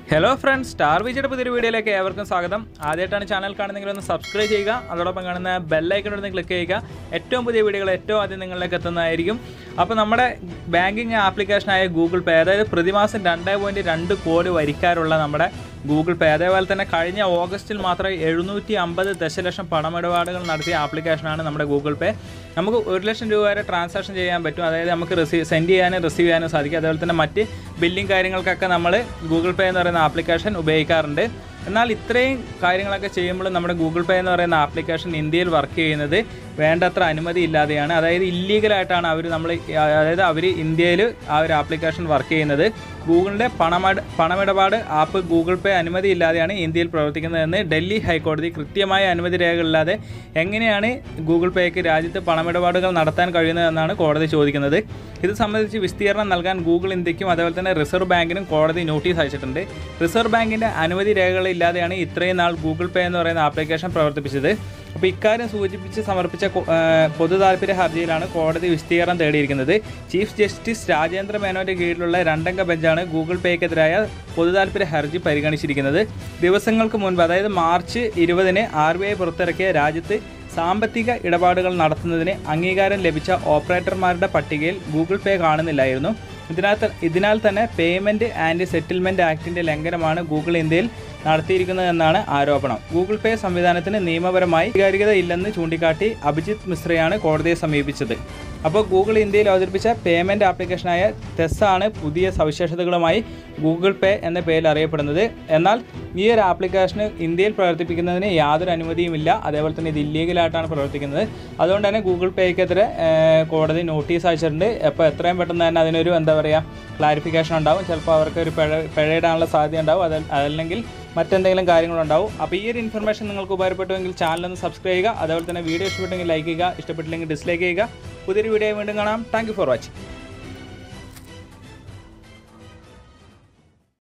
hello friends star വിജയുടെ പുതിയൊരു വീഡിയോയിലേക്ക് ഏവർക്കും സ്വാഗതം ആദ്യമായിട്ടാണ് ചാനൽ കാണുന്നെങ്കിൽ ഒന്ന് സബ്സ്ക്രൈബ് ചെയ്യുക അതോടൊപ്പം കാണുന്ന ബെല്ലൈക്കൺ ഒന്ന് ക്ലിക്ക് ചെയ്യുക ഏറ്റവും പുതിയ വീഡിയോകൾ ഏറ്റവും ആദ്യം നിങ്ങളിലേക്ക് എത്തുന്നതായിരിക്കും അപ്പോൾ നമ്മുടെ ബാങ്കിങ് ആപ്ലിക്കേഷനായ ഗൂഗിൾ പേ അതായത് പ്രതിമാസം രണ്ട് പോയിൻറ്റ് രണ്ട് കോടി വരിക്കാരുള്ള നമ്മുടെ ഗൂഗിൾ പേ അതേപോലെ തന്നെ കഴിഞ്ഞ ഓഗസ്റ്റിൽ മാത്രം എഴുന്നൂറ്റി അമ്പത് ദശലക്ഷം പണമിടപാടുകൾ നടത്തിയ ആപ്ലിക്കേഷനാണ് നമ്മുടെ ഗൂഗിൾ പേ നമുക്ക് ഒരു ലക്ഷം രൂപ വരെ ട്രാൻസാക്ഷൻ ചെയ്യാൻ പറ്റും അതായത് നമുക്ക് റിസീവ് സെൻഡ് ചെയ്യാനും റിസീവ് ചെയ്യാനും സാധിക്കും അതേപോലെ തന്നെ മറ്റ് ബില്ലിംഗ് കാര്യങ്ങൾക്കൊക്കെ നമ്മൾ ഗൂഗിൾ പേ എന്ന് പറയുന്ന ആപ്ലിക്കേഷൻ ഉപയോഗിക്കാറുണ്ട് എന്നാൽ ഇത്രയും കാര്യങ്ങളൊക്കെ ചെയ്യുമ്പോൾ നമ്മുടെ ഗൂഗിൾ പേ എന്ന് പറയുന്ന ആപ്ലിക്കേഷൻ ഇന്ത്യയിൽ വർക്ക് ചെയ്യുന്നത് വേണ്ടത്ര അനുമതി ഇല്ലാതെയാണ് അതായത് ഇല്ലീഗലായിട്ടാണ് അവർ നമ്മൾ അതായത് അവർ ഇന്ത്യയിൽ ആ ഒരു ആപ്ലിക്കേഷൻ വർക്ക് ചെയ്യുന്നത് ഗൂഗിളിൻ്റെ പണമട പണമിടപാട് ആപ്പ് ഗൂഗിൾ പേ അനുമതി ഇല്ലാതെയാണ് ഇന്ത്യയിൽ പ്രവർത്തിക്കുന്നതെന്ന് ഡൽഹി ഹൈക്കോടതി കൃത്യമായ അനുമതി രേഖകളില്ലാതെ എങ്ങനെയാണ് ഗൂഗിൾ പേക്ക് രാജ്യത്ത് പണമിടപാടുകൾ നടത്താൻ കഴിയുന്നതെന്നാണ് കോടതി ചോദിക്കുന്നത് ഇത് സംബന്ധിച്ച് വിസ്തീർണം നൽകാൻ ഗൂഗിൾ ഇന്ത്യക്കും അതേപോലെ തന്നെ റിസർവ് ബാങ്കിനും കോടതി നോട്ടീസ് അയച്ചിട്ടുണ്ട് റിസർവ് ബാങ്കിൻ്റെ അനുമതി രേഖകളില്ലാതെയാണ് ഇത്രയും നാൾ ഗൂഗിൾ പേ എന്ന് പറയുന്ന ആപ്ലിക്കേഷൻ പ്രവർത്തിപ്പിച്ചത് അപ്പോൾ ഇക്കാര്യം സൂചിപ്പിച്ച് സമർപ്പിച്ച കൊ- ആ, പൊതു താല്പര്യ ഹർജിയിലാണ് കോടതി വിസ്തീർണം തേടിയിരിക്കുന്നത് ചീഫ് ജസ്റ്റിസ് രാജേന്ദ്ര മേനോന്റെ കീഴിലുള്ള രണ്ടംഗ ബെഞ്ചാണ് ഗൂഗിൾ പേക്കെതിരായ പൊതു താല്പര്യ ഹർജി പരിഗണിച്ചിരിക്കുന്നത് ദിവസങ്ങൾക്ക് മുൻപ് അതായത് മാർച്ച് ഇരുപതിന് ആർ ബി ഐ പുറത്തിറക്കിയ രാജ്യത്ത് സാമ്പത്തിക ഇടപാടുകൾ നടത്തുന്നതിന് അംഗീകാരം ലഭിച്ച ഓപ്പറേറ്റർമാരുടെ പട്ടികയിൽ ഗൂഗിൾ പേ കാണുന്നില്ലായിരുന്നു ഇതിനകത്ത് ഇതിനാൽ തന്നെ പേയ്മെൻറ്റ് ആൻഡ് സെറ്റിൽമെൻറ്റ് ആക്ടിൻ്റെ ലംഘനമാണ് ഗൂഗിൾ ഇന്ത്യയിൽ നടത്തിയിരിക്കുന്നതെന്നാണ് ആരോപണം ഗൂഗിൾ പേ സംവിധാനത്തിന് നിയമപരമായി സ്വീകാര്യത ഇല്ലെന്ന് ചൂണ്ടിക്കാട്ടി അഭിജിത്ത് മിശ്രയാണ് കോടതിയെ സമീപിച്ചത് അപ്പോൾ ഗൂഗിൾ ഇന്ത്യയിൽ അവതരിപ്പിച്ച പേയ്മെൻറ്റ് ആപ്ലിക്കേഷനായ ടെസ് ആണ് പുതിയ സവിശേഷതകളുമായി ഗൂഗിൾ പേ എന്ന പേരിൽ അറിയപ്പെടുന്നത് എന്നാൽ ഈ ഒരു ആപ്ലിക്കേഷന് ഇന്ത്യയിൽ പ്രവർത്തിപ്പിക്കുന്നതിന് യാതൊരു അനുമതിയുമില്ല അതേപോലെ തന്നെ ഇത് ഇല്ലീഗലായിട്ടാണ് പ്രവർത്തിക്കുന്നത് അതുകൊണ്ട് തന്നെ ഗൂഗിൾ പേക്കെതിരെ ഏഹ്, കോടതി നോട്ടീസ് അയച്ചിട്ടുണ്ട് അപ്പോൾ എത്രയും പെട്ടെന്ന് തന്നെ അതിനൊരു എന്താ പറയുക ക്ലാരിഫിക്കേഷൻ ഉണ്ടാവും ചിലപ്പോൾ അവർക്ക് ഒരു പിഴ പിഴയിടാനുള്ള സാധ്യത ഉണ്ടാവും അത് അതല്ലെങ്കിൽ മറ്റെന്തെങ്കിലും കാര്യങ്ങളുണ്ടാവും അപ്പോൾ ഈ ഒരു ഇൻഫർമേഷൻ നിങ്ങൾക്ക് ഉപകാരപ്പെട്ടുവെങ്കിൽ ചാനൽ ഒന്ന് സബ്സ്ക്രൈബ് ചെയ്യുക അതേപോലെ തന്നെ വീഡിയോ ഇഷ്ടപ്പെട്ടെങ്കിൽ ലൈക്ക് ചെയ്യുക ഇഷ്ടപ്പെട്ടില്ലെങ്കിൽ ഡിസ്ലൈക്ക് ചെയ്യുക പുതിയൊരു വീഡിയോ വീണ്ടും കാണാം താങ്ക് ഫോർ വാച്ചിങ്